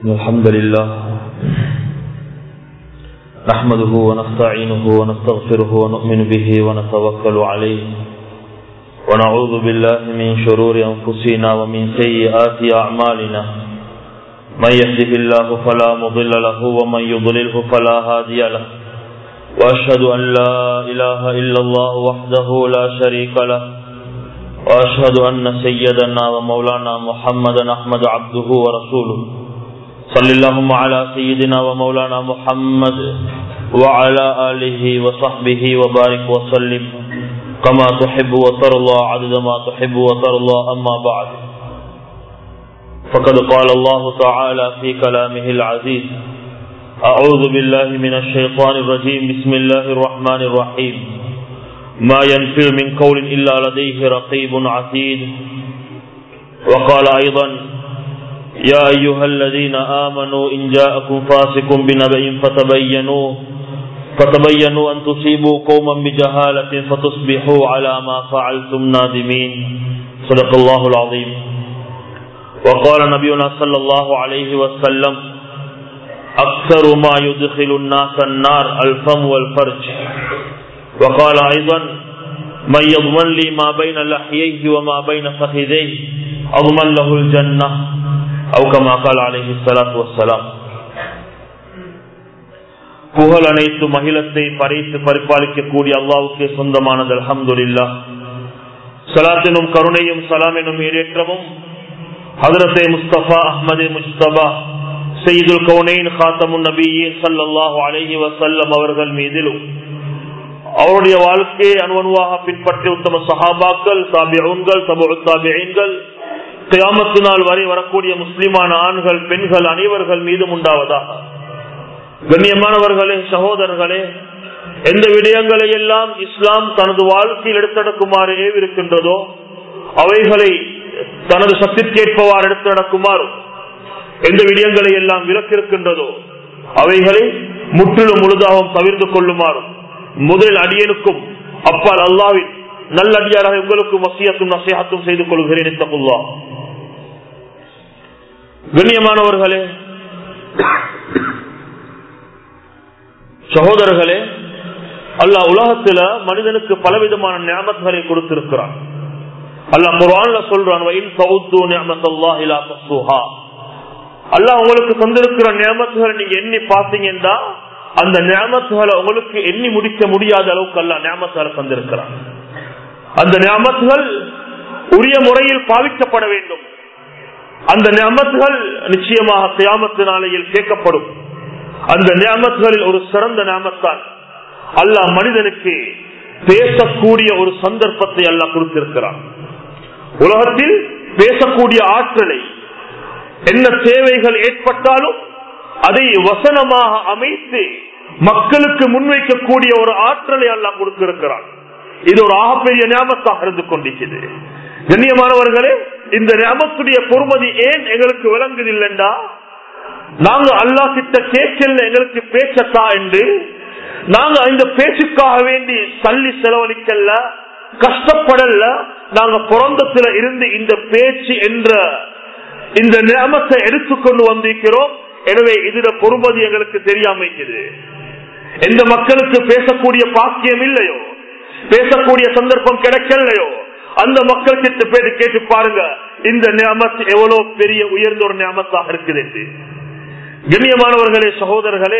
الحمد لله نحمده ونستعينه ونستغفره ونؤمن به ونتوكل عليه ونعوذ بالله من شرور أنفسنا ومن سيئات أعمالنا من يهده الله فلا مضل له ومن يضلله فلا هادي له وأشهد أن لا إله إلا الله وحده لا شريك له وأشهد أن سيدنا ومولانا محمدا أحمد عبده ورسوله صل اللهم على سيدنا ومولانا محمد وعلى آله وصحبه وبارك وسلم كما تحب وترضى عدد ما تحب وترضى أما بعد فقد قال الله تعالى في كلامه العزيز أعوذ بالله من الشيطان الرجيم بسم الله الرحمن الرحيم ما ينفر من قول إلا لديه رقيب عتيد وقال أيضا يا أيها الذين آمنوا إن جاءكم فاسق بنبأ فتبينوا فتبينوا أن تصيبوا قوما بجهالة فتصبحوا على ما فعلتم نادمين صدق الله العظيم وقال نبينا صلى الله عليه وسلم أكثر ما يدخل الناس النار الفم والفرج وقال أيضا من يضمن لي ما بين لحييه وما بين فخذيه أضمن له الجنة أو كما قال عليه الصلاة والسلام புகழ் அனைத்து மகிழத்தை படைத்து பரிபாலிக்கக்கூடிய அல்லாவுக்கே சொந்தமானது அலமதுல்லா சலாத்தினும் கருணையும் சலாம் எனும் ஈரேற்றமும் ஹதரத்தே முஸ்தபா அஹ்மதே முஸ்தபா செய்துல் கவுனைன் காத்தமுன் நபியின் சல்லாஹு அலஹி வசல்லம் அவர்கள் மீதிலும் அவருடைய வாழ்க்கையை அணுவணுவாக பின்பற்றிய உத்தம சஹாபாக்கள் தாபியன்கள் தபு தாபியன்கள் கியாமத்து நாள் வரை வரக்கூடிய முஸ்லிமான ஆண்கள் பெண்கள் அனைவர்கள் மீதும் உண்டாவதாக கண்ணியமானவர்களே சகோதரர்களே எந்த விடயங்களை எல்லாம் இஸ்லாம் தனது வாழ்க்கையில் எடுத்தடக்குமாறு ஏவிருக்கின்றதோ அவைகளை தனது சக்திக்கேற்பவாறு எடுத்து நடக்குமாறும் எந்த விடயங்களை எல்லாம் விலக்கிருக்கின்றதோ அவைகளை முற்றிலும் முழுதாகவும் தவிர்த்து கொள்ளுமாறும் முதலில் அடியனுக்கும் அப்பால் அல்லாவின் நல்ல அடியாராக உங்களுக்கும் வசியத்தும் நசையத்தும் செய்து கொள்கிறேன் இத்தகுல்லா கண்ணியமானவர்களே சகோதரர்களே அல்லாஹ் உலகத்துல மனிதனுக்கு பலவிதமான ஞாபகங்களை கொடுத்திருக்கிறான் அல்லாஹ் குரான்ல சொல்றான் அல்லாஹ் உங்களுக்கு தந்திருக்கிற நியமத்துகளை நீங்க எண்ணி பாத்தீங்கன்னா அந்த நியமத்துகளை உங்களுக்கு எண்ணி முடிக்க முடியாத அளவுக்கு அல்ல நியமத்துகளை தந்திருக்கிறான் அந்த நியமத்துகள் உரிய முறையில் பாவிக்கப்பட வேண்டும் அந்த நியமத்துகள் நிச்சயமாக தியாமத்து நாளையில் கேட்கப்படும் அந்த நியமத்துகளில் ஒரு சிறந்த நியமத்தான் அல்லாஹ் மனிதனுக்கு பேசக்கூடிய ஒரு சந்தர்ப்பத்தை அல்லாஹ் கொடுத்திருக்கிறான் உலகத்தில் பேசக்கூடிய ஆற்றலை என்ன தேவைகள் ஏற்பட்டாலும் அதை வசனமாக அமைத்து மக்களுக்கு முன்வைக்கக்கூடிய ஒரு ஆற்றலை எல்லாம் கொடுத்திருக்கிறான் இது ஒரு ஆகப்பெரிய ஞாபகத்தாக இருந்து கொண்டிருக்கிறது கண்ணியமானவர்களே இந்த ஞாபகத்துடைய பொறுமதி ஏன் எங்களுக்கு விளங்குதில்லைண்டா நாங்க அல்லா கிட்ட கேட்கல எங்களுக்கு பேச்சத்தா என்று நாங்க இந்த பேச்சுக்காக வேண்டி சல்லி செலவழிக்கல கஷ்டப்படல நாங்க பிறந்தத்துல இருந்து இந்த பேச்சு என்ற இந்த நியமத்தை எடுத்துக்கொண்டு வந்திருக்கிறோம் எனவே இதுல பொறுமதி எங்களுக்கு தெரியாம எந்த மக்களுக்கு பேசக்கூடிய பாக்கியம் இல்லையோ பேசக்கூடிய சந்தர்ப்பம் கிடைக்கலையோ அந்த மக்கள் கிட்ட பேரு கேட்டு பாருங்க இந்த நியமத் எவ்வளவு பெரிய உயர்ந்த ஒரு நியமத்தாக இருக்குது என்று கண்ணியமானவர்களே சகோதரர்களே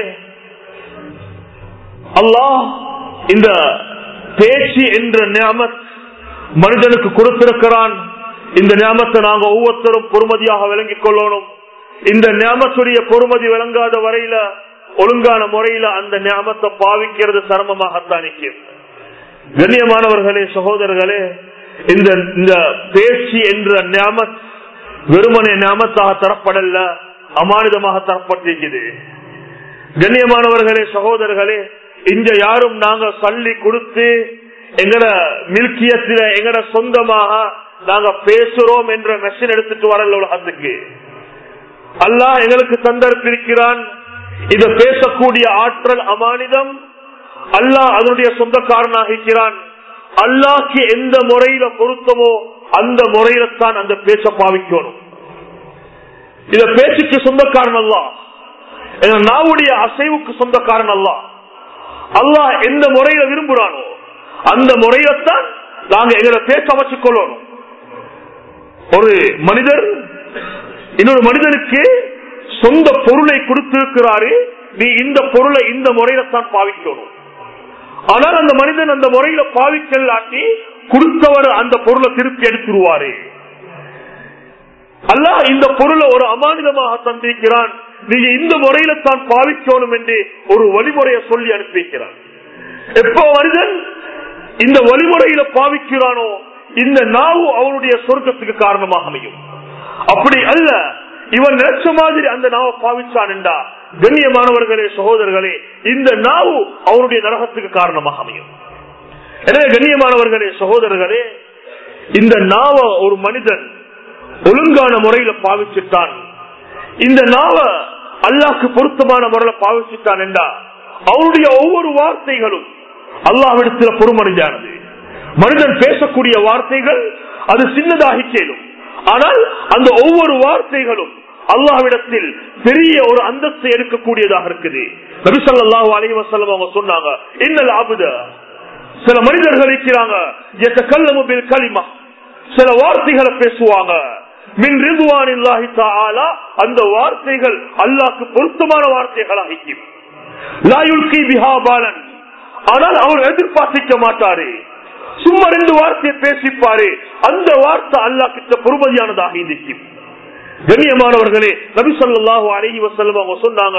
அல்லாஹ் இந்த பேச்சு என்ற நியமத் மனிதனுக்கு கொடுத்திருக்கிறான் இந்த நியமத்தை நாங்க ஒவ்வொருத்தரும் பொறுமதியாக விளங்கிக் கொள்ளணும் இந்த நியமத்துடைய பொறுமதி விளங்காத வரையில ஒழுங்கான முறையில அந்த நியமத்தை பாவிக்கிறது சிரமமாகத்தான் கண்ணியமானவர்களே சகோதரர்களே இந்த இந்த பேச்சு என்ற நியமத் வெறுமனை நியமத்தாக தரப்படல அமானிதமாக தரப்பட்டிருக்குது கண்ணியமானவர்களே சகோதரர்களே இங்க யாரும் நாங்க சல்லி கொடுத்து எங்கட மில்கியத்தில எங்கட சொந்தமாக நாங்க பேசுறோம் என்ற மெஷின் எடுத்துட்டு வரல உலகத்துக்கு அல்லாஹ் எங்களுக்கு தந்தர்ப்பிருக்கிறான் இத பேசக்கூடிய ஆற்றல் அமானிதம் அல்லாஹ் அதனுடைய சொந்தக்காரனாகிறான் அல்லாஹ்க்கு எந்த முறையில பொருத்தமோ அந்த முறையில தான் அந்த பேச்ச பாவிக்கணும் இத பேச்சுக்கு சொந்தக்காரன் அல்ல எங்க நாவுடைய அசைவுக்கு சொந்தக்காரன் அல்ல அல்லாஹ் எந்த முறையில விரும்புறானோ அந்த முறையில்தான் நாங்க எங்களை பேச அமைச்சுக் கொள்ளணும் ஒரு மனிதர் இன்னொரு மனிதனுக்கு சொந்த பொருளை கொடுத்திருக்கிறாரு நீ இந்த பொருளை இந்த முறையில தான் பாவிக்கணும் ஆனால் அந்த மனிதன் அந்த முறையில பாவிக்கலாட்டி கொடுத்தவர் அந்த பொருளை திருப்பி எடுத்துருவாரு அல்லாஹ் இந்த பொருளை ஒரு அமானிதமாக தந்திருக்கிறான் நீங்க இந்த முறையில தான் பாவிக்கணும் என்று ஒரு வழிமுறையை சொல்லி அனுப்பிக்கிறான் எப்போ மனிதன் இந்த வழிமுறையில பாவிக்கிறானோ இந்த நாவு அவனுடைய சொர்க்கத்துக்கு காரணமாக அமையும் அப்படி அல்ல இவன் நினைச்ச மாதிரி அந்த நாவை பாவிச்சான் என்றா கண்ணியமானவர்களே சகோதரர்களே இந்த நாவு அவனுடைய நரகத்துக்கு காரணமாக அமையும் எனவே கண்ணியமானவர்களே சகோதரர்களே இந்த நாவ ஒரு மனிதன் ஒழுங்கான முறையில பாவிச்சுட்டான் இந்த நாவ அல்லாக்கு பொருத்தமான முறையில பாவிச்சுட்டான் என்றா அவனுடைய ஒவ்வொரு வார்த்தைகளும் அல்லாவிடத்துல பொறுமறிஞ்சானது மனிதன் பேசக்கூடிய வார்த்தைகள் அது சின்னதாகி கேளும் ஆனால் அந்த ஒவ்வொரு வார்த்தைகளும் அல்லாவிடத்தில் பெரிய ஒரு அந்தஸ்தை எடுக்கக்கூடியதாக இருக்குது நபிசல்லாஹு அலைஹி வஸல்லம் அவங்க சொன்னாங்க இன்னல் ஆபுத சில மனிதர்கள் இருக்கிறாங்க எத்தக்கல்லமு பில் கலிமா சில வார்த்தைகளை பேசுவாங்க மின் ரிதுவானில்லாஹி தஆலா அந்த வார்த்தைகள் அல்லாஹ்க்கு பொருத்தமான வார்த்தைகளாக இருக்கும் லா யுல்கி பிஹா பாலன் ஆனால் அவர் எதிர்பார்த்திக்க மாட்டாரு சும்மா ரெண்டு வார்த்தையை பேசிப்பாரு அந்த வார்த்தை அல்லா கிட்ட பொறுமதியானதாக இருக்கும் கண்ணியமானவர்களே நபி சொல்லாஹு அலஹி வசல்லம் அவங்க சொன்னாங்க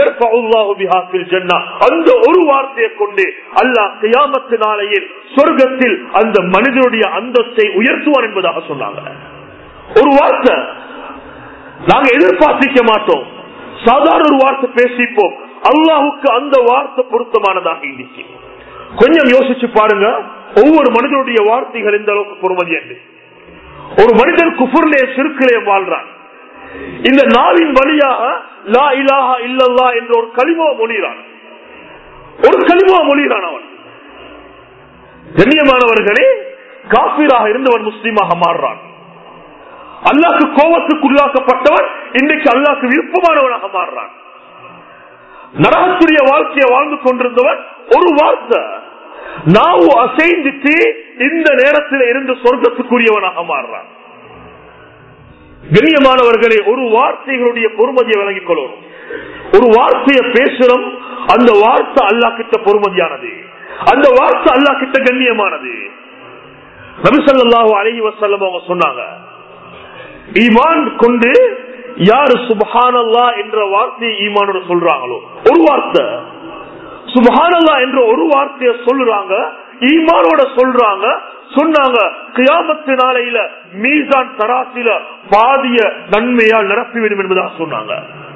அந்த ஒரு வார்த்தையை கொண்டு அல்லாஹ் கியாமத்து நாளையில் சொர்க்கத்தில் அந்த மனிதனுடைய அந்தத்தை உயர்த்துவான் என்பதாக சொன்னாங்க ஒரு வார்த்தை நாங்க எதிர்பார்த்திக்க மாட்டோம் சாதாரண ஒரு வார்த்தை பேசிப்போம் அல்லாஹுக்கு அந்த வார்த்தை பொருத்தமானதாக இருந்துச்சு கொஞ்சம் யோசிச்சு பாருங்க ஒவ்வொரு மனிதனுடைய வார்த்தைகள் எந்த அளவுக்கு பொறுமதி என்று ஒரு மனிதன் குஃபுர்லே சிறுக்கிலே வாழ்றான் இந்த நாவின் வழியாக லா இலாஹா இல்லல்லா என்ற ஒரு களிமா மொழிகிறான் ஒரு களிமா மொழிகிறான் அவன் கண்ணியமானவர்களே காப்பீராக இருந்தவன் முஸ்லீமாக மாறுறான் அல்லாக்கு கோபத்துக்குள்ளாக்கப்பட்டவன் இன்னைக்கு அல்லாக்கு விருப்பமானவனாக மாறுறான் நரகத்துடைய வாழ்க்கையை வாழ்ந்து கொண்டிருந்தவன் ஒரு வார்த்தை நாவு அசைந்துட்டு இந்த நேரத்தில் இருந்து சொர்க்கத்துக்குரியவனாக மாறுறான் கண்ணியமானவர்களே ஒரு வார்த்தைகளுடைய பொறுமதியை விளங்கிக் கொள்ளணும் ஒரு வார்த்தையை பேசுறோம் அந்த வார்த்தை அல்லா கிட்ட பொறுமதியானது அந்த வார்த்தை அல்லா கிட்ட கண்ணியமானது நபிசல்லாஹு அலஹி வசல்லம் அவங்க சொன்னாங்க ஈமான் கொண்டு யாரு சுபஹானல்லா என்ற வார்த்தையை ஈமானோட சொல்றாங்களோ ஒரு வார்த்தை சுபஹானல்லா என்ற ஒரு வார்த்தையை சொல்றாங்க ஈமானோட சொல்றாங்க சொன்னாங்க கியாமத்து நாளையில மீசான் தராசில பாதிய நன்மையால் நிரப்பிவிடும் என்பதாக சொன்னாங்க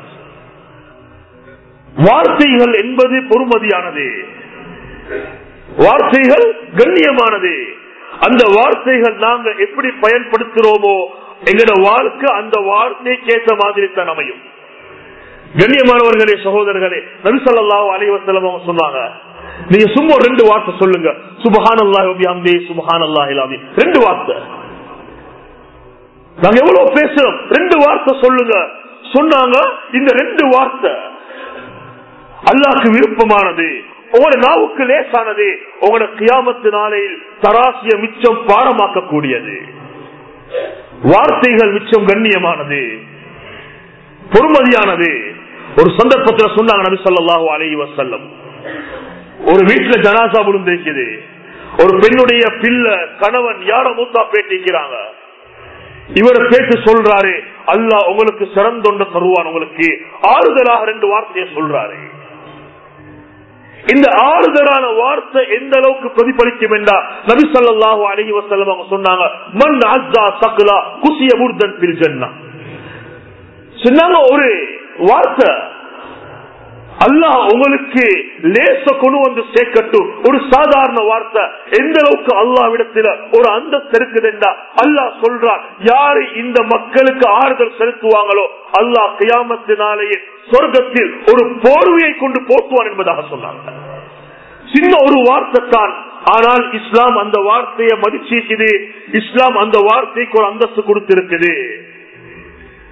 வார்த்தைகள் என்பது பொறுமதியானது வார்த்தைகள் கண்ணியமானது அந்த வார்த்தைகள் நாங்க எப்படி பயன்படுத்துறோமோ எங்களோட வாழ்க்கை அந்த வார்த்தைக்கு ஏற்ற மாதிரி தான் அமையும் கண்ணியமானவர்களே சகோதரர்களே நபிசல்லாஹு அலைவசலம் அவங்க சொன்னாங்க நீங்க சும்மா ரெண்டு வார்த்தை சொல்லுங்க சுபஹான் அல்லாஹி சுபஹான் அல்லாஹி ரெண்டு வார்த்தை நாங்க எவ்வளவு பேசுறோம் ரெண்டு வார்த்தை சொல்லுங்க சொன்னாங்க இந்த ரெண்டு வார்த்தை அல்லாஹ்க்கு விருப்பமானது உங்களோட நாவுக்கு லேசானது உங்களோட கியாமத்து நாளையில் தராசிய மிச்சம் பாடமாக்கக்கூடியது வார்த்தைகள் மிச்சம் கண்ணியமானது பொறுமதியானது ஒரு சந்தர்ப்பத்தில் சொன்னாங்க நபி சொல்லாஹு அலஹி வசல்லம் ஒரு வீட்டுல ஜனாசா விழுந்திருக்குது ஒரு பெண்ணுடைய பிள்ளை கணவன் யார மூத்தா பேட்டிக்கிறாங்க இவரை பேட்டு சொல்றாரு அல்லாஹ் உங்களுக்கு சிறந்தொண்ட தருவான் உங்களுக்கு ஆறுதலாக ரெண்டு வார்த்தையை சொல்றாரு இந்த ஆறுதலான வார்த்தை எந்த அளவுக்கு பிரதிபலிக்கும் என்றா நபி சொல்லாஹு அலஹி வசல்லம் அவங்க சொன்னாங்க மண் அஸ்தா சக்லா குசிய முர்தன் பில் ஜன்னா சொன்னாங்க ஒரு வார்த்தை அல்லாஹ் உங்களுக்கு லேச கொண்டு வந்து சேர்க்கட்டும் ஒரு சாதாரண வார்த்தை எந்த அளவுக்கு அல்லாவிடத்துல ஒரு அந்தஸ்து இருக்குதுண்டா அல்லாஹ் சொல்றான் யாரு இந்த மக்களுக்கு ஆறுதல் செலுத்துவாங்களோ அல்லாஹ் கியாமத்து நாளையில் சொர்க்கத்தில் ஒரு போர்வையை கொண்டு போட்டுவான் என்பதாக சொன்னாங்க சின்ன ஒரு வார்த்தை தான் ஆனால் இஸ்லாம் அந்த வார்த்தையை மதிச்சிருக்குது இஸ்லாம் அந்த வார்த்தைக்கு ஒரு அந்தஸ்து கொடுத்திருக்குது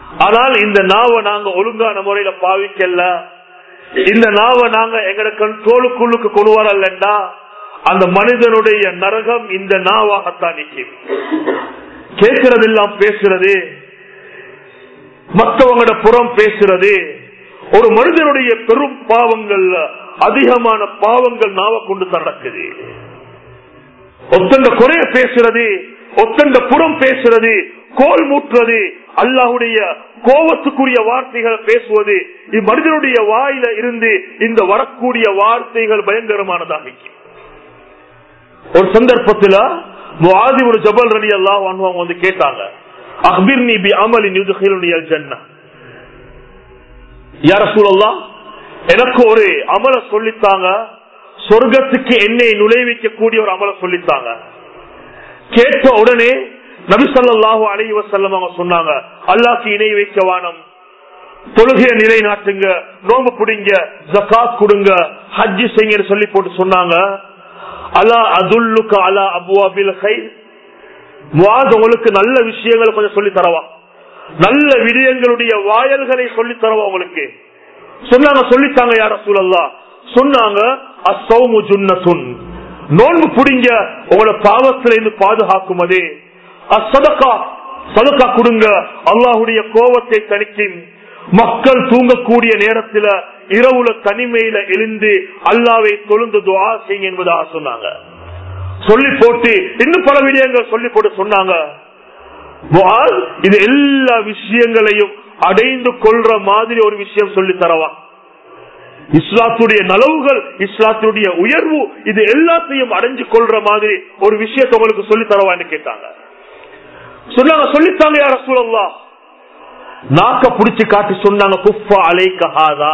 ஆனால் இந்த நாவை நாங்க ஒழுங்கான முறையில பாவிக்கல இந்த நாவை நாங்க எங்கட கண்ட்ரோலுக்குள்ளுக்கு கொண்டு வரலண்டா அந்த மனிதனுடைய நரகம் இந்த நாவாகத்தான் நிற்கும் கேட்கறதெல்லாம் பேசுறது மற்றவங்களோட புறம் பேசுறது ஒரு மனிதனுடைய பெரும் பாவங்கள்ல அதிகமான பாவங்கள் நாவ கொண்டு நடக்குது ஒத்தண்ட குறைய பேசுறது ஒத்தண்ட புறம் பேசுறது கோல் மூட்டுறது அல்லாஹுடைய கோபத்துக்குரிய வார்த்தைகளை பேசுவது இம்மனிதனுடைய வாயில இருந்து இந்த வரக்கூடிய வார்த்தைகள் பயங்கரமானதாக இருக்கு. ஒரு சந்தர்ப்பத்தில் முஆதி ஒரு ஜபல் ரலி அல்லாஹ் அவங்க வந்து கேட்டாங்க அக்பிர்னி பி அமலின் யுதுகிலுனி அல் ஜன்னah யார சூழல்லாம் எனக்கு ஒரு அமல சொல்லித்தாங்க சொர்க்கத்துக்கு என்னை நுழைவிக்க கூடிய ஒரு அமல சொல்லித்தாங்க கேட்ட உடனே நபிசல்லாஹு அலைஹி வசல்லம் அவங்க சொன்னாங்க அல்லாஹ்க்கு இணை வைக்க வானம் தொழுகைய நிலை நாட்டுங்க நோம்பு பிடிங்க ஜக்காத் கொடுங்க ஹஜ்ஜி செய்யுங்க சொல்லி போட்டு சொன்னாங்க அலா அதுல்லுக்கு அலா அபுவாபில் கை உங்களுக்கு நல்ல விஷயங்களை கொஞ்சம் சொல்லி தரவா நல்ல விடயங்களுடைய வாயல்களை சொல்லி தரவா உங்களுக்கு சொன்னாங்க சொல்லித்தாங்க யார சூழல்லா சொன்னாங்க அசௌமு ஜுன்னசுன் நோன்பு புடிங்க உங்களோட பாவத்தில இருந்து பாதுகாக்கும் அதே அசதக்கா சதக்கா கொடுங்க அல்லாஹுடைய கோபத்தை தணிக்கும் மக்கள் தூங்கக்கூடிய நேரத்துல இரவுல தனிமையில எழுந்து அல்லாவை தொழுந்து துவா செய்யுங்க என்பதாக சொன்னாங்க சொல்லி போட்டு இன்னும் பல விடயங்கள் சொல்லி போட்டு சொன்னாங்க முஆஸ், இது எல்லா விஷயங்களையும் அடைந்து கொள்ற மாதிரி ஒரு விஷயம் சொல்லி தரவா இஸ்லாத்துடைய நலவுகள் இஸ்லாத்துடைய உயர்வு இது எல்லாத்தையும் அடைஞ்சு கொள்ற மாதிரி ஒரு விஷயத்தை உங்களுக்கு சொல்லி தரவான்னு கேட்டாங்க சொன்னாங்க சொல்லித்தாங்க யார சூழல்லாம் நாக்க புடிச்சு காட்டி சொன்னாங்க குஃபா அலைக்கஹாதா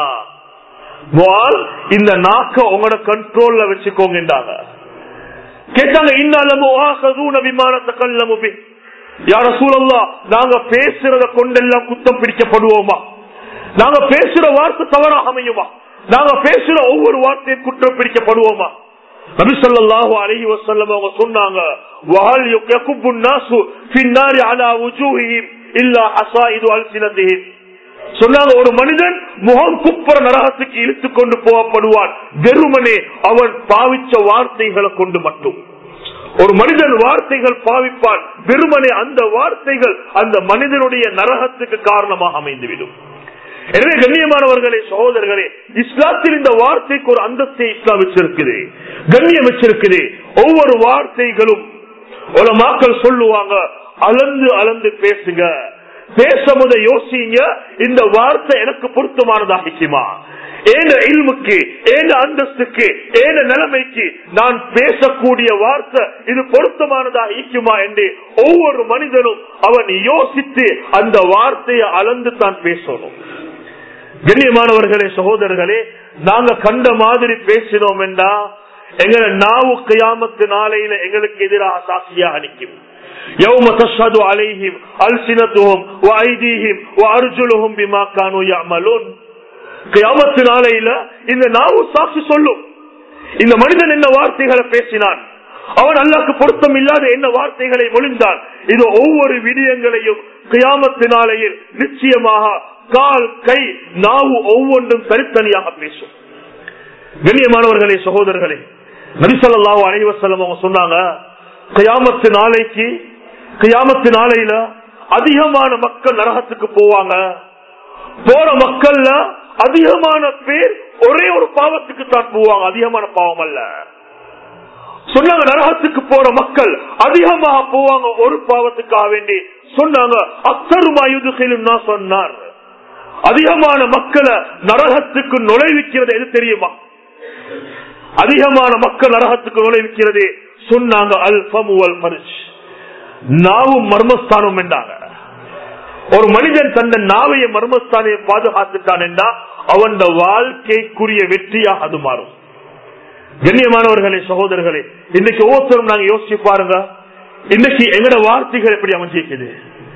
முஆஸ், இந்த நாக்க உங்களோட கண்ட்ரோல்ல வச்சுக்கோங்கன்றாங்க கேட்டாங்க இன்னாலமோ ஆகதூன விமானத்தை கல்லமுபி யார சூழல்லா நாங்க பேசுறத கொண்டெல்லாம் குத்தம் பிடிக்கப்படுவோமா நாங்க பேசுற வார்த்தை தவறாக அமையுமா நாங்க பேசுற ஒவ்வொரு வார்த்தையும் குற்றம் பிடிக்கப்படுவோமா நபிசல்லாஹு அலஹி வசல்லம் அவங்க சொன்னாங்க வஹல் யகுப்பு الناس في النار على وجوههم الا حصائد السنتهم சொன்னாங்க ஒரு மனிதன் முகம் குப்புற நரகத்துக்கு இழுத்து கொண்டு போகப்படுவான் வெறுமனே அவன் பாவிச்ச வார்த்தைகளை கொண்டு மட்டும் ஒரு மனிதன் வார்த்தைகள் பாவிப்பான் வெறுமனே அந்த வார்த்தைகள் அந்த மனிதனுடைய நரகத்துக்கு காரணமாக அமைந்துவிடும் எனவே கண்ணியமானவர்களே சகோதரர்களே இஸ்லாத்தில் இந்த வார்த்தைக்கு ஒரு அந்தஸ்தை இஸ்லாம் வச்சிருக்குது கண்ணியம் வச்சிருக்குது ஒவ்வொரு வார்த்தைகளும் உலமாக்கள் சொல்லுவாங்க அளந்து அளந்து பேசுங்க பேச முத யோசிங்க இந்த வார்த்தை எனக்கு பொருத்தமானதாகிக்குமா ஏன இல்முக்கு ஏன அந்தஸ்துக்கு ஏன நிலைமைக்கு நான் பேசக்கூடிய வார்த்தை இது பொருத்தமானதா ஈக்குமா என்று ஒவ்வொரு மனிதனும் அவன் யோசித்து அந்த வார்த்தையை அளந்து தான் பேசணும் கண்ணியமானவர்களே சகோதரர்களே நாங்க கண்ட மாதிரி பேசினோம் என்றா எங்களை நாவு கியாமத்து நாளையில எங்களுக்கு எதிராக சாட்சியாக நிற்கும் يوم تشهد عليهم ألسنتهم وأيديهم وأرجلهم بما كانوا يعملون கியாமத்து நாளையில இந்த நாவு சாட்சி சொல்லும் இந்த மனிதன் என்ன வார்த்தைகளை பேசினான் அவன் அல்லாக்கு பொருத்தம் இல்லாத என்ன வார்த்தைகளை மொழிந்தான் இது ஒவ்வொரு விடயங்களையும் கியாமத்து நாளையில் நிச்சயமாக கால் கை நாவு ஒவ்வொன்றும் தனித்தனியாக பேசும் கண்ணியமானவர்களே சகோதரர்களே நரிசல்லாஹு அனைவசல்லம் அவங்க சொன்னாங்க கியாமத்து நாளைக்கு கியாமத்து நாளையில அதிகமான மக்கள் நரகத்துக்கு போவாங்க போற மக்கள்ல அதிகமான பேர் ஒரே ஒரு பாவத்துக்கு தான் போவாங்க அதிகமான பாவம் அல்ல சொன்னாங்க நரகத்துக்கு போற மக்கள் அதிகமாக போவாங்க ஒரு பாவத்துக்காக வேண்டி சொன்னாங்க அத்தருமாயுதுகளும் நான் சொன்னார் அதிகமான மக்களை நரகத்துக்கு நுழைவிக்கிறது எது தெரியுமா அதிகமான மக்கள் நரகத்துக்கு நுழைவிக்கிறது சொன்னாங்க அல் ஃபமுவல் மனுஷ் நாவும் மர்மஸ்தானம் என்றாங்க ஒரு மனிதன் தந்த நாவைய மர்மஸ்தானையை பாதுகாத்துட்டான் என்றா அவன் வாழ்க்கைக்குரிய வெற்றியாக அது மாறும் கண்ணியமானவர்களே சகோதரர்களே இன்னைக்கு ஒவ்வொருத்தரும் நாங்க யோசிச்சு பாருங்க இன்னைக்கு எங்கட வார்த்தைகள் எப்படி அமைஞ்சிருக்குது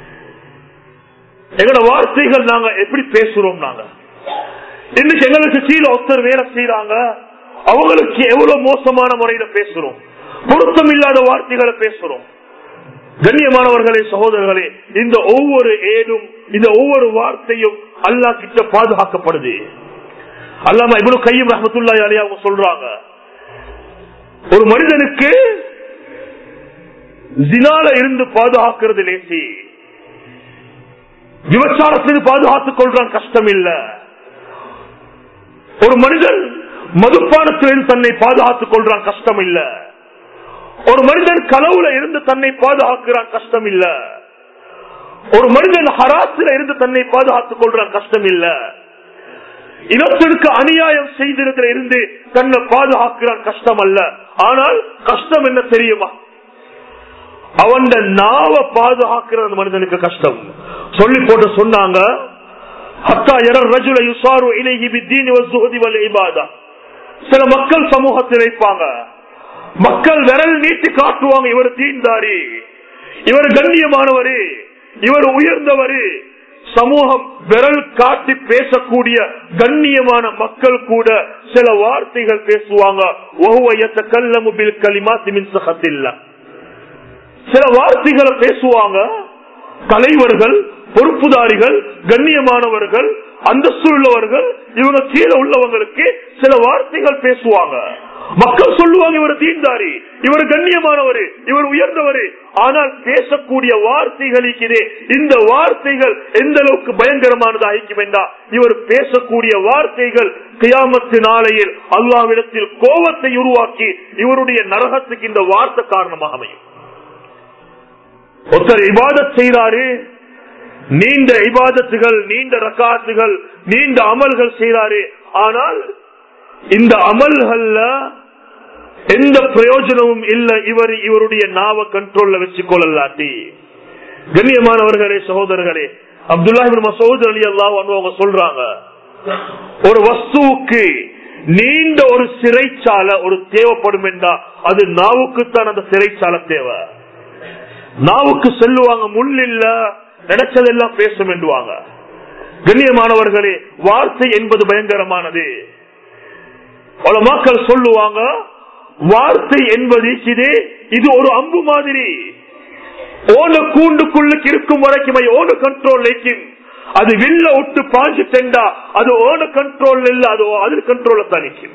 எங்கட வார்த்தைகள் நாங்க எப்படி பேசுறோம் நாங்க இன்னைக்கு எங்களுக்கு கீழே ஒருத்தர் வேலை செய்யறாங்க அவங்களுக்கு எவ்வளவு மோசமான முறையில பேசுறோம் பொருத்தம் இல்லாத வார்த்தைகளை பேசுறோம் கண்ணியமானவர்களே சகோதரர்களே இந்த ஒவ்வொரு ஏடும் இந்த ஒவ்வொரு வார்த்தையும் அல்லா கிட்ட பாதுகாக்கப்படுது அல்லாம இவ்வளவு கையும் ரஹமத்துல்லாய் அலி அவங்க சொல்றாங்க ஒரு மனிதனுக்கு ஜினால இருந்து பாதுகாக்கிறது லேசி விபச்சாரத்திலிருந்து பாதுகாத்துக் கொள்றான் கஷ்டம் இல்ல ஒரு மனிதன் மதுப்பானத்திலிருந்து தன்னை பாதுகாத்துக் கொள்றான் கஷ்டம் இல்ல ஒரு மனிதன் கனவுல இருந்து தன்னை பாதுகாக்கிறான் கஷ்டம் இல்ல ஒரு மனிதன் ஹராசில இருந்து தன்னை பாதுகாத்துக் கொள்றான் கஷ்டம் இல்ல இனத்திற்கு அநியாயம் செய்திருக்கிற இருந்து தன்னை பாதுகாக்கிறான் கஷ்டம் அல்ல ஆனால் கஷ்டம் என்ன தெரியுமா அவன் நாவ பாதுகாக்கிற அந்த மனிதனுக்கு கஷ்டம் சொல்லி போட்டு சொன்னாங்க சில மக்கள் சமூகத்தில் வைப்பாங்க மக்கள் விரல் நீட்டி காட்டுவாங்க இவர் தீண்டாரி இவர் கண்ணியமானவரு இவர் உயர்ந்தவரு சமூகம் விரல் காட்டி பேசக்கூடிய கண்ணியமான மக்கள் கூட சில வார்த்தைகள் பேசுவாங்க சில வார்த்தைகளை பேசுவாங்க தலைவர்கள் பொறுப்புதாரிகள் கண்ணியமானவர்கள் அந்தஸ்து உள்ளவர்கள் இவங்க கீழே உள்ளவங்களுக்கு சில வார்த்தைகள் பேசுவாங்க மக்கள் சொல்லுவாங்க இவர் தீண்டாரி இவர் கண்ணியமானவர் இவர் உயர்ந்தவர் ஆனால் பேசக்கூடிய வார்த்தைகளுக்கு இந்த வார்த்தைகள் எந்த அளவுக்கு பயங்கரமானது ஐக்கியம் என்றா இவர் பேசக்கூடிய வார்த்தைகள் கியாமத்து நாளையில் அல்லாவிடத்தில் கோபத்தை உருவாக்கி இவருடைய நரகத்துக்கு இந்த வார்த்தை காரணமாக அமையும் ஒருத்தர் இபாதத் செய்தாரு நீண்ட இபாதத்துகள் நீண்ட ரக்காத்துகள் நீண்ட அமல்கள் செய்தாரு ஆனால் இந்த அமல்கள்ல எந்த பிரயோஜனமும் இல்ல இவர் இவருடைய நாவ கண்ட்ரோல்ல வச்சுக்கொள்ளலாட்டி கண்ணியமானவர்களே சகோதரர்களே அப்துல்லாஹிபின் மசூத் அலி அல்லாஹ் அவங்க சொல்றாங்க ஒரு வஸ்துவுக்கு நீண்ட ஒரு சிறைச்சாலை ஒரு தேவைப்படும் என்றா அது நாவுக்குத்தான் அந்த சிறைச்சாலை தேவை நாவுக்கு செல்லுவாங்க முள் இல்ல நினைச்சதெல்லாம் பேசும் என்றுவாங்க கண்ணியமானவர்களே வார்த்தை என்பது பயங்கரமானது பல மக்கள் சொல்லுவாங்க வார்த்தை என்பது இது இது ஒரு அம்பு மாதிரி ஓன கூண்டுக்குள்ளுக்கு இருக்கும் வரைக்கும் ஓன கண்ட்ரோல் வைக்கும் அது வில்ல விட்டு பாஞ்சு சென்றா அது ஓன கண்ட்ரோல் இல்ல அது அதில் கண்ட்ரோல தான் நிற்கும்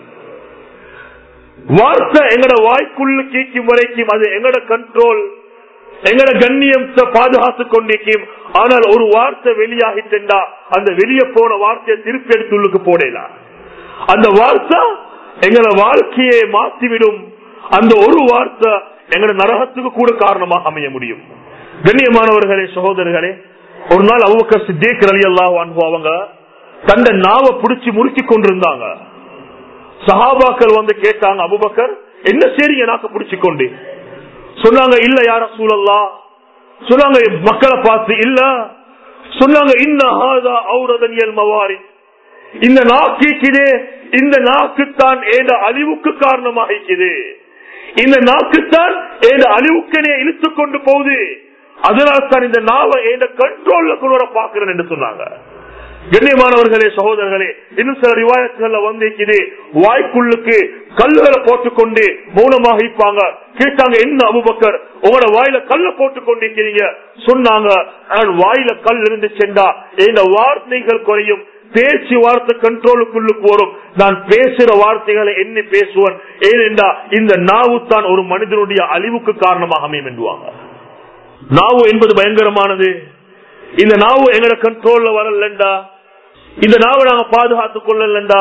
வார்த்தை எங்கட வாய்க்குள்ள கீக்கும் வரைக்கும் அது எங்கட கண்ட்ரோல் எங்கட கண்ணியம் பாதுகாத்துக் கொண்டிருக்கும் ஆனால் ஒரு வார்த்தை வெளியாகிட்டா அந்த வெளியே போன வார்த்தையை திருப்பி எடுத்துள்ளுக்கு போடலாம் அந்த வார்த்தை எங்கள வாழ்க்கையை மாற்றிவிடும் அந்த ஒரு வார்த்தை எங்களோட நரகத்துக்கு கூட காரணமாக அமைய முடியும் கண்ணியமானவர்களே சகோதரர்களே ஒரு நாள் அவங்க சித்தேக் அலி அல்லாஹ் அவங்க தந்த நாவ புடிச்சு முறுக்கி கொண்டிருந்தாங்க சஹாபாக்கள் வந்து கேட்டாங்க அபுபக்கர் என்ன செய்றீங்க நாக்க புடிச்சு கொண்டு சொன்னாங்க இல்ல யார சூழல்லா சொன்னாங்க மக்களை பார்த்து இல்ல சொன்னாங்க இன்னஹாதா ஔரதனியல் மவாரி இந்த நாக்கிக்குதே இந்த நாக்குத்தான் ஏத அழிவுக்கு காரணமாக இருக்குது இந்த நாக்குத்தான் ஏத அழிவுக்கனே இழுத்து கொண்டு போகுது அதனால் தான் இந்த நாவை ஏத கண்ட்ரோல்ல கொண்டு வர பாக்குறேன் என்று சொன்னாங்க கண்ணியமானவர்களே சகோதரர்களே இன்னும் சில ரிவாயத்துகள்ல வந்திருக்குது வாய்க்குள்ளுக்கு கல்லுகளை போட்டுக்கொண்டு மௌனமாக இருப்பாங்க கேட்டாங்க என்ன அபுபக்கர் உங்களோட வாயில கல்ல போட்டு கொண்டிருக்கிறீங்க சொன்னாங்க வாயில கல் இருந்து சென்றா இந்த வார்த்தைகள் குறையும் பேச்சு வார்த்தை கண்ட்ரோலுக்குள்ளுக்கு வரும் நான் பேசுற வார்த்தைகளை எண்ணி பேசுவேன் ஏனென்றா இந்த நாவு தான் ஒரு மனிதனுடைய அழிவுக்கு காரணமாக அமையும் என்றுவாங்க நாவு என்பது பயங்கரமானது இந்த நாவு எங்கட கண்ட்ரோல்ல வரலண்டா இந்த நாவை நாங்க பாதுகாத்துக் கொள்ளலண்டா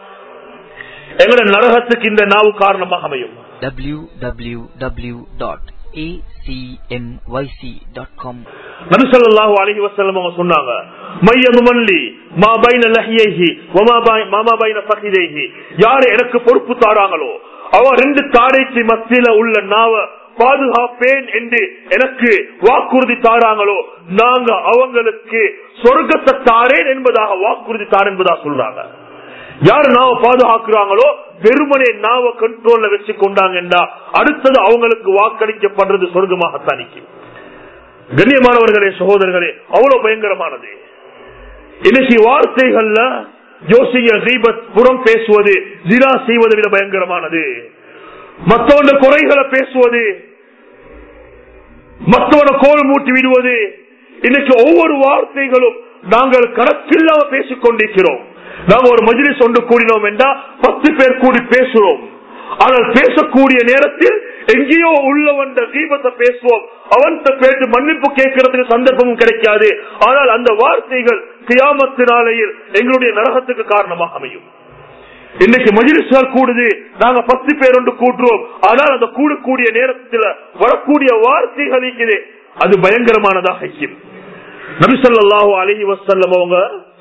எங்கட நரகத்துக்கு இந்த நாவு காரணமாக அமையும் www.acmyc.com நபிசல்லாஹு அலஹி வசல்லம் அவங்க சொன்னாங்க மையது மல்லி மா பைன லஹியைஹி வமா பை- மாமா பைன ஃபகிதைஹி யாரு எனக்கு பொறுப்பு தாராங்களோ அவ ரெண்டு தாடைக்கு மத்தியில உள்ள நாவ பாதுகாப்பேன் என்று எனக்கு வாக்குறுதி தாராங்களோ நாங்க அவங்களுக்கு சொர்க்கத்தை தாரேன் என்பதாக வாக்குறுதி தார் என்பதாக சொல்றாங்க யாரு நாவ பாதுகாக்கிறாங்களோ வெறுமனே நாவ கண்ட்ரோல்ல வச்சு கொண்டாங்கன்னா அடுத்தது அவங்களுக்கு வாக்களிக்கப்படுறது சொர்க்கமாகத்தான் நிற்கும் கண்ணியமானவர்களே சகோதரர்களே அவ்வளவு பயங்கரமானது இன்னைக்கு வார்த்தைகள்ல யோசிங்க தீபத் புறம் பேசுவது ஜிரா செய்வதை விட பயங்கரமானது மத்தவண்ட குறைகளை பேசுவது மற்றவனை கோல் மூட்டி விடுவது இன்னைக்கு ஒவ்வொரு வார்த்தைகளும் நாங்கள் கணக்கில்லாம பேசிக் கொண்டிருக்கிறோம் நாங்க ஒரு மஜிலிஸ் ஒன்று கூடினோம் என்றால் பத்து பேர் கூடி பேசுறோம் ஆனால் பேசக்கூடிய நேரத்தில் எங்கேயோ உள்ளவன் தீபத்தை பேசுவோம் அவன்கிட்ட பேசி மன்னிப்பு கேட்கறதுக்கு சந்தர்ப்பமும் கிடைக்காது ஆனால் அந்த வார்த்தைகள் கியாமத்தினாலேயில் எங்களுடைய நரகத்துக்கு காரணமாக அமையும் இன்னைக்கு மஜிலிஸ்கள் கூடுது நாங்க பத்து பேர் ஒன்று கூட்டுறோம் ஆனால் அந்த கூடக்கூடிய நேரத்தில் வரக்கூடிய வார்த்தைகள் இருக்குது அது பயங்கரமானதாக இருக்கும் நபிசல்லாஹு அலஹி வசல்லம் அவங்க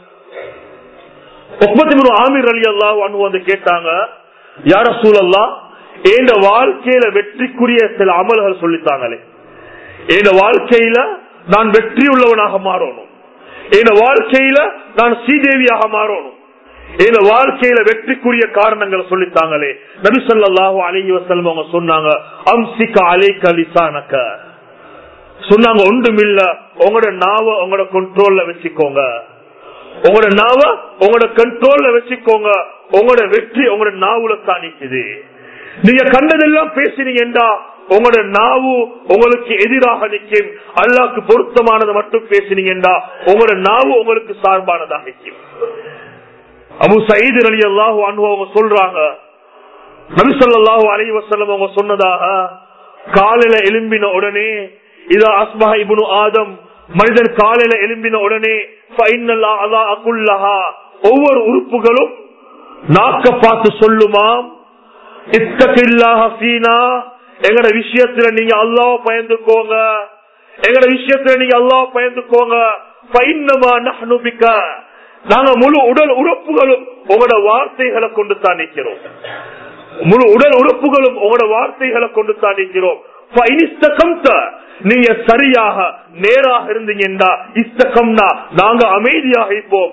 ஆமீர் அலி அல்லாஹ் வந்து கேட்டாங்க யார சூழல்லா என் வாழ்க்கையில வெற்றிக்குரிய சில அமல்கள் சொல்லித்தாங்களே என் வாழ்க்கையில நான் வெற்றி உள்ளவனாக மாறணும் என் வாழ்க்கையில நான் ஸ்ரீதேவியாக மாறணும் என் வாழ்க்கையில வெற்றிக்குரிய காரணங்களை சொல்லித்தாங்களே நபிசல்லாஹு அலஹி வசல்லம் அவங்க சொன்னாங்க அம்சிக்க அலைக்க லிசானக்க சொன்னாங்க ஒன்றுமில்ல உங்களோட நாவ உங்களோட கண்ட்ரோல்ல வச்சுக்கோங்க உங்களோட நாவ உங்களோட கண்ட்ரோல்ல வச்சுக்கோங்க உங்களோட வெற்றி உங்களோட நாவுல தான் நிக்குது நீங்க கண்டதெல்லாம் பேசினீங்கடா உங்களோட நாவு உங்களுக்கு எதிராக நிற்கும் அல்லாக்கு பொருத்தமானதை மட்டும் பேசினீங்கடா உங்களோட நாவு உங்களுக்கு சார்பானதாக நிற்கும் அபு சயீது அலி அல்லாஹு அவங்க சொல்றாங்க நபிசல்லாஹு அலி வசல்லம் அவங்க சொன்னதாக காலையில எலும்பின உடனே இதா அஸ்மா இபுனு ஆதம் மனிதன் காலையில எலும்பின உடனே ஒவ்வொரு உறுப்புகளும் நாக்க பார்த்து சொல்லுமாம் எங்கட விஷயத்துல நீங்க அல்லாஹ் பயந்துக்கோங்க எங்கட விஷயத்துல நீங்க அல்லாஹ் பயந்துக்கோங்க நாங்க முழு உடல் உறுப்புகளும் உங்களோட வார்த்தைகளை கொண்டு தான் நிற்கிறோம் முழு உடல் உறுப்புகளும் உங்களோட வார்த்தைகளை கொண்டு தான் நிற்கிறோம் நீங்க சரியாக நேராக இருந்தீங்கன்னா இஸ்தகம்னா நாங்க அமைதியாக இருப்போம்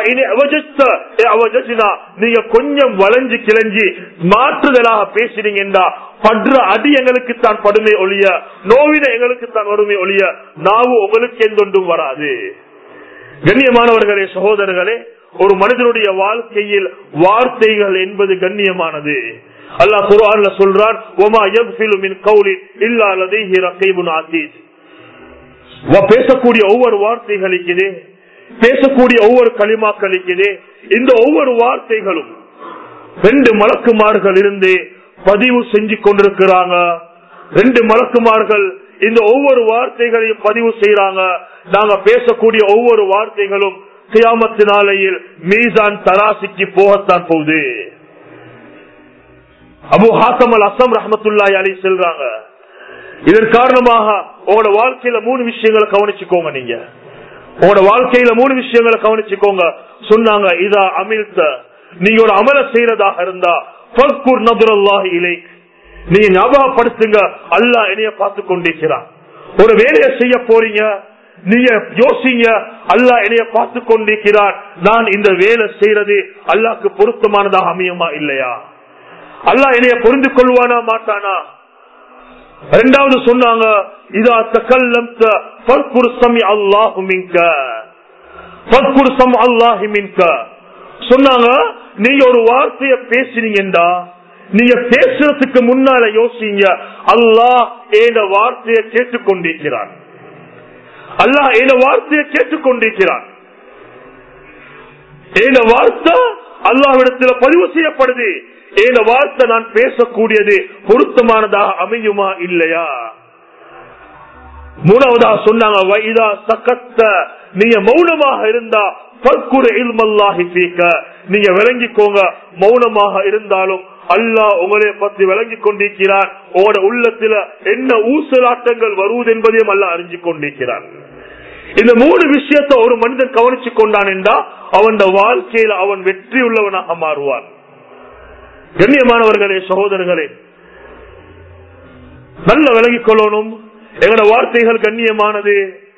நீங்க கொஞ்சம் வளைஞ்சு கிளஞ்சி மாற்றுதலாக பேசினீங்கன்னா படுற அடி எங்களுக்கு தான் படுமை ஒழிய நோவின எங்களுக்கு தான் வறுமை ஒழிய நாவு உங்களுக்கு எந்தொன்றும் வராது கண்ணியமானவர்களே சகோதரர்களே ஒரு மனிதனுடைய வாழ்க்கையில் வார்த்தைகள் என்பது கண்ணியமானது அல்லாஹ் குரான்ல சொல்றான் ஒமா யக்ஃபிலு மின் கௌலின் இல்லா லதைஹி ரகீபுன் அதீத் பேசக்கூடிய ஒவ்வொரு வார்த்தைகளுக்குது பேசக்கூடிய ஒவ்வொரு களிமாக்களுக்குது இந்த ஒவ்வொரு வார்த்தைகளும் ரெண்டு மலக்குமார்கள் இருந்து பதிவு செஞ்சு கொண்டிருக்கிறாங்க ரெண்டு மலக்குமார்கள் இந்த ஒவ்வொரு வார்த்தைகளையும் பதிவு செய்யறாங்க நாங்க பேசக்கூடிய ஒவ்வொரு வார்த்தைகளும் கியாமத்தினாலையில் மீசான் தராசிக்கு போகத்தான் போகுது அபு ஹாசம் அல் அசம் ரஹமத்துல்லாய் அலி செல்றாங்க இதன் காரணமாக உங்களோட வாழ்க்கையில மூணு விஷயங்களை கவனிச்சுக்கோங்க நீங்க உங்களோட வாழ்க்கையில மூணு விஷயங்களை கவனிச்சுக்கோங்க சொன்னாங்க இதா அமிழ்த்த நீங்க ஒரு அமல செய்யறதாக இருந்தா இலை நீங்க ஞாபகப்படுத்துங்க அல்லா என்னைய பார்த்து கொண்டிருக்கிறான் ஒரு வேலையை செய்ய போறீங்க நீங்க யோசிங்க அல்லா என்னைய பார்த்து கொண்டிருக்கிறான் நான் இந்த வேலை செய்யறது அல்லாக்கு பொருத்தமானதாக அமையுமா இல்லையா அல்லா என்னைய புரிந்து கொள்வானா மாட்டானா ரெண்டாவது சொன்னாங்க இதா தக்கல்லம் அல்லாஹு மின்க அல்லாஹி மின்க சொன்னாங்க நீங்க ஒரு வார்த்தைய பேசினீங்கடா நீங்க பேசுறதுக்கு முன்னால யோசிங்க அல்லாஹ் என் வார்த்தையை கேட்டுக்கொண்டிருக்கிறான் அல்லாஹ் என் வார்த்தையை கேட்டுக்கொண்டிருக்கிறான் என் வார்த்தை அல்லாஹ்விடத்துல பதிவு செய்யப்படுது என் வார்த்தை நான் பேசக்கூடியது பொருத்தமானதாக அமையுமா இல்லையா மூணாவதா சொன்னாங்க வைதா சக்கத்த நீங்க மௌனமாக இருந்தா நீங்க விளங்கிக்கோங்க மௌனமாக இருந்தாலும் அல்லாஹ் உங்களை பத்தி விளங்கி கொண்டிருக்கிறான் உங்களோட உள்ளத்துல என்ன ஊசலாட்டங்கள் வருவது என்பதையும் அல்ல அறிஞ்சு கொண்டிருக்கிறான் இந்த மூணு விஷயத்த ஒரு மனிதன் கவனிச்சு கொண்டான் என்றா அவன் வாழ்க்கையில அவன் வெற்றி உள்ளவனாக மாறுவான் கண்ணியமானவர்களே சகோதரர்களே நல்ல விலகிக் கொள்ளணும் எங்களோட வார்த்தைகள் கண்ணியமானது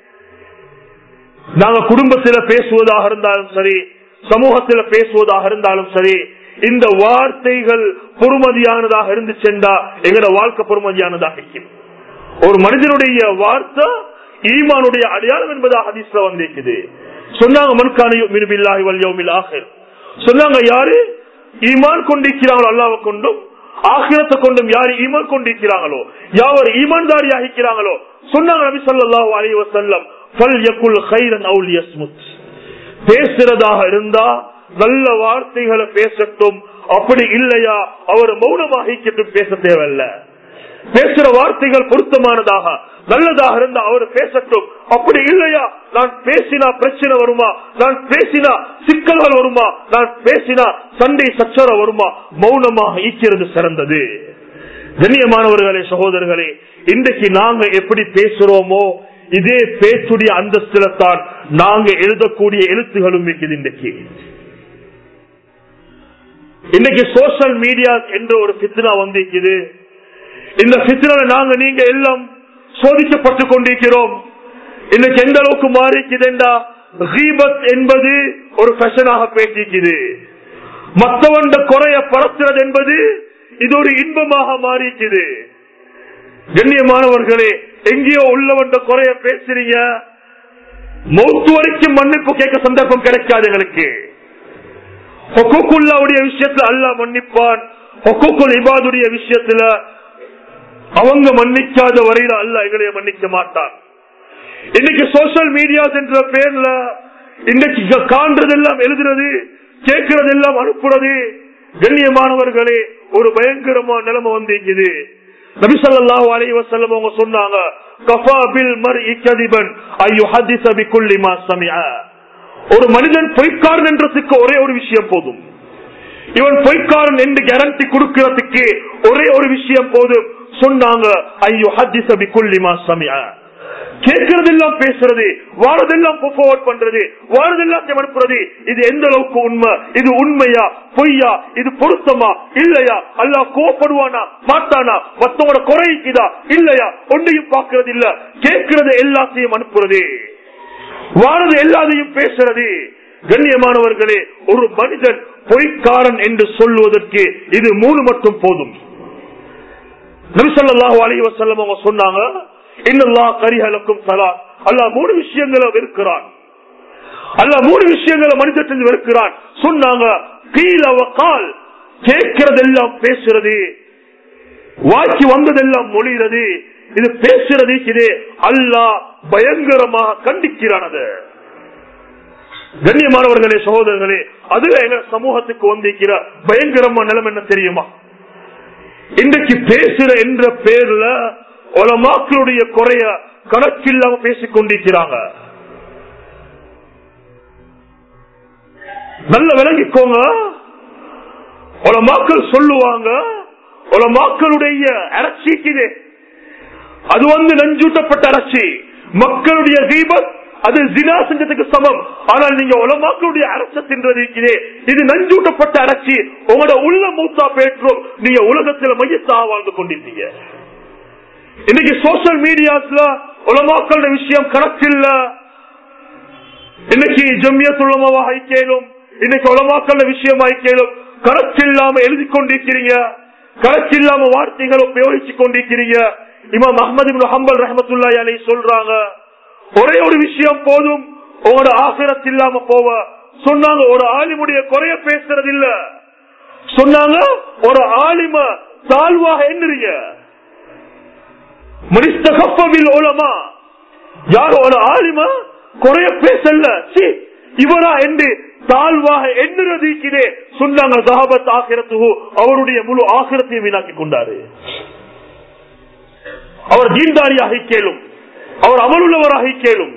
நாங்க குடும்பத்தில பேசுவதாக இருந்தாலும் சரி சமூகத்தில பேசுவதாக இருந்தாலும் சரி இந்த வார்த்தைகள் பொறுமதியானதாக இருந்து சென்றா எங்களோட வாழ்க்கை பொறுமதியானதாக இருக்கும் ஒரு மனிதனுடைய வார்த்தை ஈமானுடைய அடையாளம் என்பதாக ஹதீஸ்ல வந்திருக்குது சொன்னாங்க மனுக்கானையும் மிருபில்லாஹி வல்யோமில் ஆகிர் சொன்னாங்க யாரு ஈமான் கொண்டிருக்கிறாங்களோ அல்லாவை கொண்டும் ஆகிரத்தை கொண்டும் யாரு ஈமான் கொண்டிருக்கிறாங்களோ யாவர் ஈமான்தாரி ஆகிக்கிறாங்களோ சொன்னாங்க நபி ஸல்லல்லாஹு அலைஹி வஸல்லம் ஃபல்யகுல் கைரன் அவு லியஸ்முத் பேசுறதாக இருந்தா நல்ல வார்த்தைகளை பேசட்டும் அப்படி இல்லையா அவர் மௌனமாகிக்கட்டும் பேச தேவையில்ல பேசுற வார்த்தைகள் பொருத்தமானதாக நல்லதாக இருந்தா அவர் பேசட்டும் அப்படி இல்லையா நான் பேசினா பிரச்சனை வருமா நான் பேசினா சிக்கல்கள் வருமா நான் பேசினா சண்டை சச்சர வருமா மௌனமாக ஈக்கிறது சிறந்தது கண்ணியமானவர்களே சகோதரர்களே இன்றைக்கு நாங்க எப்படி பேசுறோமோ இதே பேச்சுடைய அந்தஸ்துல தான் நாங்க எழுதக்கூடிய எழுத்துகளும் இருக்குது இன்றைக்கு இன்னைக்கு சோசியல் மீடியா என்ற ஒரு பித்னா வந்திருக்குது இந்த பித்னால நாங்க நீங்க எல்லாம் சோதிக்கப்பட்டு கொண்டிருக்கிறோம் இன்னைக்கு எந்த அளவுக்கு மாறிக்குதுண்டா ஹீபத் என்பது ஒரு ஃபேஷனாக பேசிக்குது மற்றவண்ட குறைய பரத்துறது என்பது இது ஒரு இன்பமாக மாறிக்குது கண்ணியமானவர்களே எங்கேயோ உள்ளவண்ட குறைய பேசுறீங்க மௌத்து வரைக்கும் மன்னிப்பு கேட்க சந்தர்ப்பம் கிடைக்காது எங்களுக்கு ஹொக்குல்லாவுடைய விஷயத்துல அல்லாஹ் மன்னிப்பான் ஹொக்குல் இபாதுடைய விஷயத்துல அவங்க மன்னிக்காத வரையில அல்ல எங்களைய மன்னிக்க மாட்டான் இன்னைக்கு சோசியல் மீடியாஸ் என்ற பேர்ல இன்னைக்கு காண்றதெல்லாம் எழுதுறது கேட்கறதெல்லாம் அனுப்புறது கண்ணியமானவர்களே ஒரு பயங்கரமான நிலைமை வந்திருக்குது நபிசல்லாஹு அலைஹி வஸல்லம் அவங்க சொன்னாங்க கஃபா பில் மர்இ கதிபன் ஐயு ஹதிஸ பிகுல்லி மா சமிஅ ஒரு மனிதன் பொய்க்காரன் என்றதுக்கு ஒரே ஒரு விஷயம் போதும் இவன் பொய்க்காரன் என்று கேரண்டி கொடுக்கிறதுக்கு ஒரே ஒரு விஷயம் போதும் சொன்னாங்க ஐயோ ஹத்திச பிகுல்லி மா சமிஅ கேட்கறதெல்லாம் பேசுறது வாரதெல்லாம் forward பண்றது வாரதெல்லாம் அனுப்புறது இது எந்த அளவுக்கு உண்மை இது உண்மையா பொய்யா இது பொருத்தமா இல்லையா அல்லா கோப்படுவானா மாட்டானா மத்தவங்களோட குறைக்குதா இல்லையா ஒன்றையும் பார்க்கறது இல்ல கேட்கறது எல்லாத்தையும் அனுப்புறது வாரது எல்லாத்தையும் பேசுறது கண்ணியமானவர்களே ஒரு மனிதன் பொய்க்காரன் என்று சொல்லுவதற்கு இது மூணு மட்டும் போதும் நபிசல்லாஹு அலைஹி வஸல்லம் அவங்க சொன்னாங்க இன்னல்லா கரிஹலக்கும் சலா அல்லாஹ் மூணு விஷயங்களை வெறுக்கிறான் அல்லாஹ் மூணு விஷயங்களை மனிதத்தில் வெறுக்கிறான் சொன்னாங்க கீழ கால் கேட்கிறதெல்லாம் பேசுறது வாக்கி வந்ததெல்லாம் மொழிகிறது இது பேசுறது இது அல்லாஹ் பயங்கரமாக கண்டிக்கிறானது கண்ணியமானவர்களே சகோதரர்களே அதுல எங்க சமூகத்துக்கு வந்திருக்கிற பயங்கரமான நிலம் என்ன தெரியுமா இன்றைக்கு பேசுற என்ற பேர்ல உலமாக்களுடைய குறைய கணக்கில்லாம பேசிக் கொண்டிருக்கிறாங்க நல்ல விளங்கிக்கோங்க உலமாக்கள் சொல்லுவாங்க உலமாக்களுடைய அரசிக்குது அது வந்து நஞ்சூட்டப்பட்ட அரசி மக்களுடைய தீபத் அது ஜினா செஞ்சதுக்கு சமம் ஆனால் நீங்க உலமாக்களுடைய அரச தின்றது இருக்கிறே இது நஞ்சூட்டப்பட்ட அரசி உங்களோட உள்ள மூத்தா பேற்றும் நீங்க உலகத்துல மையத்தாக வாழ்ந்து கொண்டிருந்தீங்க இன்னைக்கு சோசியல் மீடியாஸ்ல உலமாக்களோட விஷயம் கணக்கில்ல இன்னைக்கு ஜம்மியத் உலமாவா ஐக்கியலும் இன்னைக்கு உலமாக்கள விஷயம் ஐக்கியலும் கணக்கில்லாம எழுதி கொண்டிருக்கிறீங்க கணக்கில்லாம வார்த்தைகளை உபயோகிச்சு கொண்டிருக்கிறீங்க இமாம் அஹமது ஹம்பல் ரஹமத்துல்லா அலை சொல்றாங்க ஒரே ஒரு விஷயம் போதும் உங்களோட ஆசிரத் இல்லாம போவ சொன்னாங்க ஒரு ஆலிமுடைய குறைய பேசுறது இல்ல சொன்னாங்க ஒரு ஆலிம தாழ்வாக எண்ணுறீங்க மனிஸ்தகப்பவில் ஓலமா யார் ஒரு ஆலிம குறைய பேசல சி இவரா என்று தாழ்வாக எண்ணுறதுக்கிறே சொன்னாங்க சஹாபத் ஆகிரத்து அவருடைய முழு ஆகிரத்தையும் வீணாக்கி கொண்டாரு அவர் தீன்தாரியாக கேளும் அவர் அமலுள்ளவராக கேளும்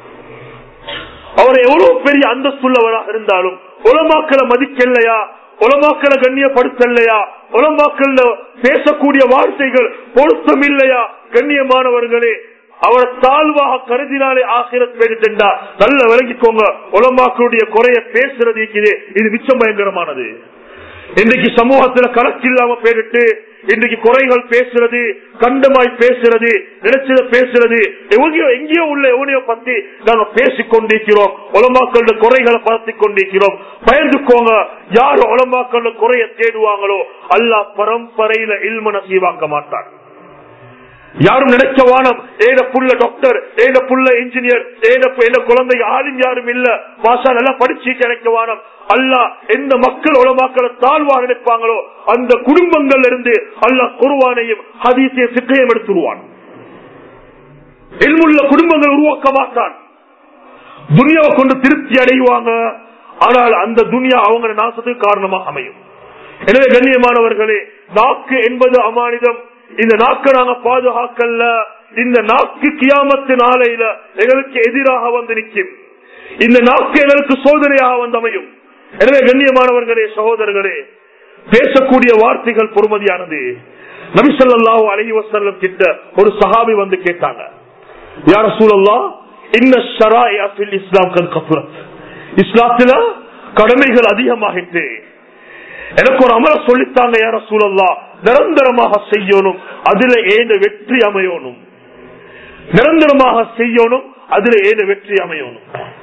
அவர் எவ்வளவு பெரிய அந்தஸ்துள்ளவராக இருந்தாலும் உலமாக்களை மதிக்கலையா உலமாக்களை கண்ணியப்படுத்தலையா உலமாக்கள் பேசக்கூடிய வார்த்தைகள் பொருத்தம் இல்லையா கண்ணியமானவர்களே அவர் தாழ்வாக கருதினாலே ஆசிரத் பேடித்தா நல்ல விளங்கிக்கோங்க உலமாக்களுடைய குறைய பேசுறது இருக்குது இது மிச்சம் பயங்கரமானது இன்றைக்கு சமூகத்துல கணக்கில்லாம பேரிட்டு இன்றைக்கு குறைகள் பேசுறது கண்டமாய் பேசுறது நினைச்சத பேசுறது எங்கேயோ எங்கேயோ உள்ள எவனையோ பத்தி நாங்க பேசிக் கொண்டிருக்கிறோம் உலமாக்கள குறைகளை பார்த்து கொண்டிருக்கிறோம் பயந்துக்கோங்க யாரு உலமாக்கள குறைய தேடுவாங்களோ அல்லா பரம்பரையில இல்ம நசீவாக்க மாட்டாங்க யாரும் நினைச்ச வானம் ஏன புள்ள டாக்டர் ஏன புள்ள இன்ஜினியர் ஏன குழந்தை ஆளும் யாரும் இல்ல மாசா நல்லா படிச்சு கிடைக்க வானம் அல்லா எந்த மக்கள் உலமாக்களை தாழ்வா நினைப்பாங்களோ அந்த குடும்பங்கள்ல இருந்து அல்லா குருவானையும் ஹதீசையும் சிக்கையும் எடுத்துருவான் எல்முள்ள குடும்பங்கள் உருவாக்க மாட்டான் துனியாவை கொண்டு திருப்தி அடைவாங்க ஆனால் அந்த துனியா அவங்க நாசத்துக்கு காரணமாக அமையும் எனவே கண்ணியமானவர்களே நாக்கு என்பது அமானிதம் இந்த நாக்கை நாங்க பாதுகாக்கல இந்த நாக்கு கியாமத்து நாளையில எங்களுக்கு எதிராக வந்து நிற்கும் இந்த நாக்கு எங்களுக்கு சோதனையாக வந்து அமையும் எனவே கண்ணியமானவர்களே சகோதரர்களே பேசக்கூடிய வார்த்தைகள் பொறுமதியானது நபிசல்லாஹு அலஹி வசல்லம் கிட்ட ஒரு சஹாபி வந்து கேட்டாங்க யார சூழல்லா இன்ன ஷராயில் இஸ்லாம் கல் கபுரத் இஸ்லாத்துல கடமைகள் அதிகமாகிட்டு எனக்கு ஒரு அமல சொல்லித்தாங்க யார சூழல்லா நிரந்தரமாக செய்யணும் அதுல ஏத வெற்றி அமையணும் நிரந்தரமாக செய்யணும் அதுல ஏத வெற்றி அமையணும்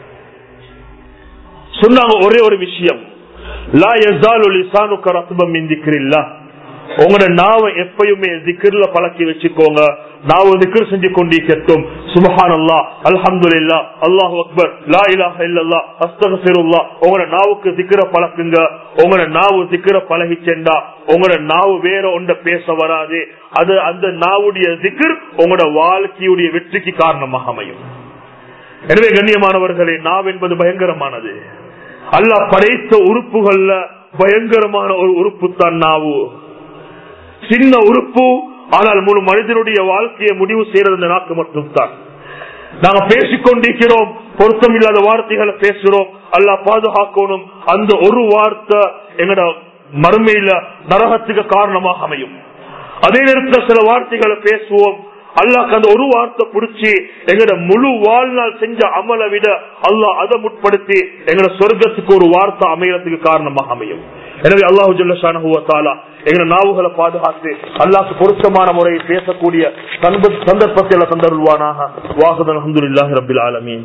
சொன்னாங்க ஒரே ஒரு விஷயம் லா யசாலு லிசானுக்க ரத்பம் இந்திக்கிறில்லா உங்களோட நாவை எப்பயுமே திக்ர்ல பழக்கி வச்சுக்கோங்க நாவ திக்ர் செஞ்சு கொண்டிருக்கட்டும் சுபஹான் அல்லா அல்ஹம்து இல்லா அல்லாஹு அக்பர் லா இலாஹ இல்லல்லா அஸ்தகசிருல்லா உங்களோட நாவுக்கு திக்ர பழக்குங்க உங்களோட நாவு திக்ர பழகி சென்றா உங்களோட நாவு வேற ஒன்ற பேச வராது அது அந்த நாவுடைய திக்ர் உங்களோட வாழ்க்கையுடைய வெற்றிக்கு காரணமாக அமையும் எனவே கண்ணியமானவர்களே நாவ் என்பது பயங்கரமானது அல்லாஹ் படைத்த உறுப்புகள்ல பயங்கரமான ஒரு உறுப்பு தான் நாவு சின்ன உறுப்பு ஆனால் முழு மனிதனுடைய வாழ்க்கையை முடிவு செய்யறது இந்த நாக்கு மட்டும்தான் நாங்க பேசிக்கொண்டிருக்கிறோம் பொருத்தம் இல்லாத வார்த்தைகளை பேசுறோம் அல்லா பாதுகாக்கணும் அந்த ஒரு வார்த்தை எங்கட மறுமையில நரகத்துக்கு காரணமாக அமையும் அதே நேரத்தில் சில வார்த்தைகளை பேசுவோம் அல்லாஹ் அந்த ஒரு வார்த்தை பிடிச்சி எங்கட முழு வாழ்நாள் செஞ்ச அமலை விட அல்லாஹ் அதை முற்படுத்தி எங்கட சொர்க்கத்துக்கு ஒரு வார்த்தை அமையறதுக்கு காரணமாக அமையும் எனவே அல்லாஹு ஜல்லா எங்க நாவுகளை பாதுகாத்து அல்லாஹ் பொருத்தமான முறையில் பேசக்கூடிய சந்தர்ப்பத்தில் தந்தருள்வானாக வாகுதன் அஹமதுல்லாஹி ரபில் ஆலமீன்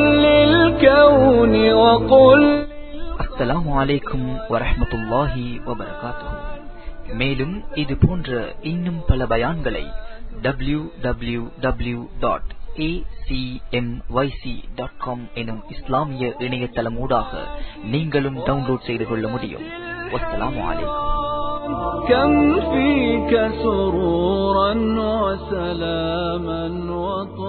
அஸ்ஸலாமு அலைக்கும் வரஹ்மத்துல்லாஹி வபரகாத்துஹு மேலும் இது போன்ற இன்னும் பல பயான்களை W W W dot acmyc.com எனும் இஸ்லாமிய இணையதளம் ஊடாக நீங்களும் டவுன்லோட் செய்து கொள்ள முடியும் வஸ்ஸலாமு அலைக்கும் كم فيك سرورا وسلاما وطهورا